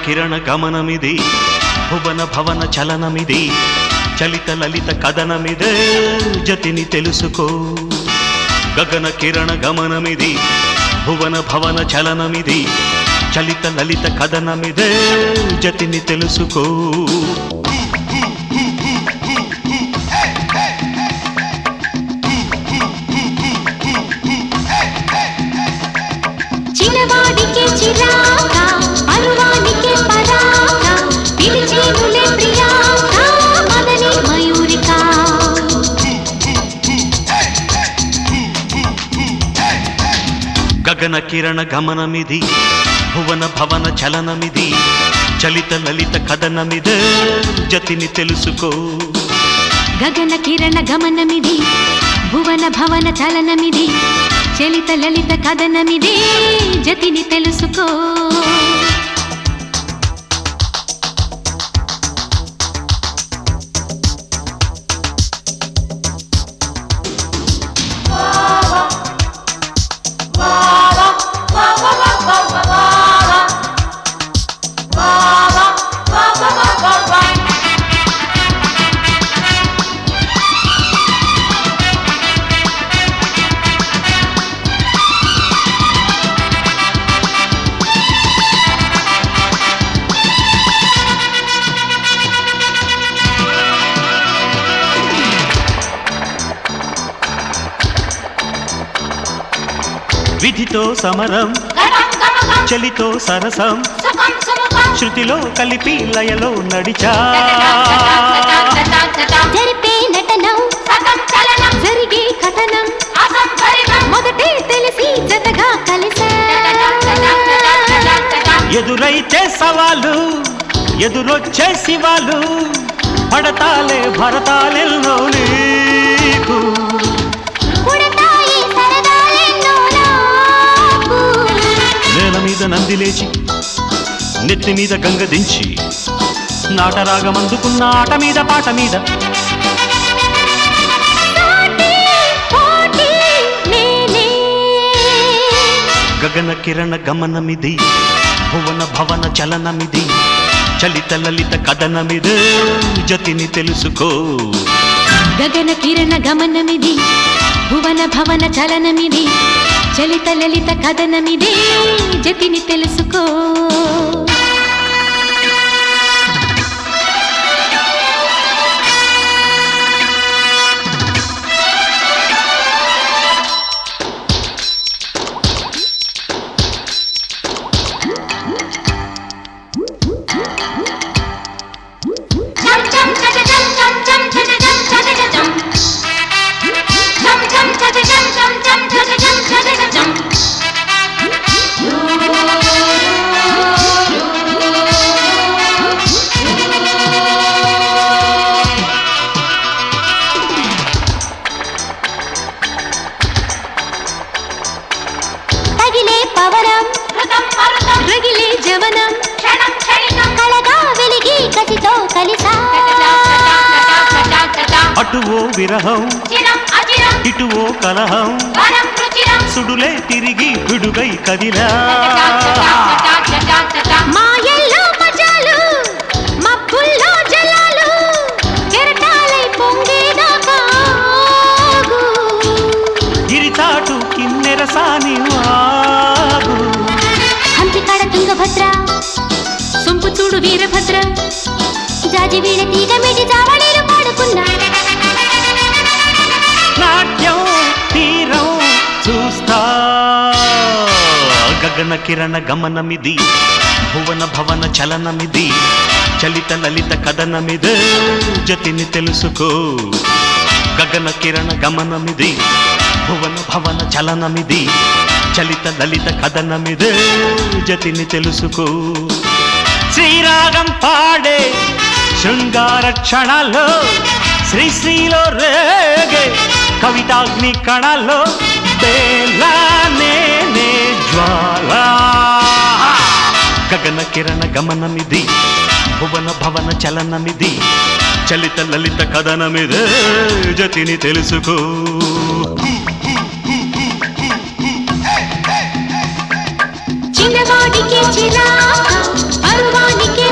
కిరణ గమనమిది భువన భవన చలనమిది చలిత లలిత కథనమిదే జతిని తెలుసుకో గగన కిరణ గమనమిది భువన భవన చలనమిది చలిత లలిత కథనమిదే జతిని తెలుసుకో చిన్నవాడికి చిరాక పరువానికి పరాక పిలిచేనులే ప్రియాక మదని మయూరిక గగన కిరణ గమనమిది భువన భవన చలనమిది చలిత లలిత కథనమిదే జతిని తెలుసుకో గగన కిరణ గమనమిది భువన భవన చలనమిది చలిత లలిత కథనమిదే జతిని తెలుసుకో విధితో సమరం చలితో సరసం శృతిలో కలిపి లయలో నడిచా జరిపే నటనం జరిగే కథనం మొదటే తెలిసి జతగా కలిసా ఎదురైతే సవాలు ఎదురొచ్చే శివాలు పడతాలే భరతాలెల్లో నీకు పుడతాయి సరదాలెన్నో నాకు. నేల మీద నంది లేచి నెత్తి మీద గంగ దించి నాటరాగమందుకున్న ఆట మీద పాట మీద సాటి, పోటీ నేనే. గగన కిరణ గమనమిది భువన భవన చలనమిది చలిత లలిత కథనమిదే జతిని తెలుసుకో గగన కిరణ గమనమిది భువన భవన చలనమిది చలిత లలిత కథనమిది జతిని తెలుసుకో తగిలే పవనం రగిలే జవనం కళగా వెలిగి కసితో కలిసా అటువో విరహం ఇటువో కలహం సుడులే తిరిగి విడుగై కదిలా మాయల్లో మజాలు మబ్బుల్లో జలాలు కెరటాలై పొంగేదాకా ఆగు. గిరిచాటు కిన్నెరసాని వాగు హంపికాడ తుంగభద్ర సొంపు చూడు వీరభద్ర జాజి వీణ తీగ మిడి జావళీలు పాడుకున్నా నాట్యం తీరం చూస్తా గగన కిరణ గమనమిది భువన భవన చలనమిది చలిత లలిత కథనమిదే జతిని తెలుసుకో గగన కిరణ గమనమిది భువన భవన చలనమిది చలిత లలిత కథనమిదే జతిని తెలుసుకో శ్రీరాగం పాడే శృంగార క్షణాల్లో శ్రీశ్రీలో రేగే కవితాగ్ని కణాల్లో బేలానే నే జ్వాల గగన కిరణ గమనమిది భువన భవన చలనమిది చలిత లలిత కథనమిదే జతిని తెలుసుకో చిన్నవాడికి చిరాక పరువానికే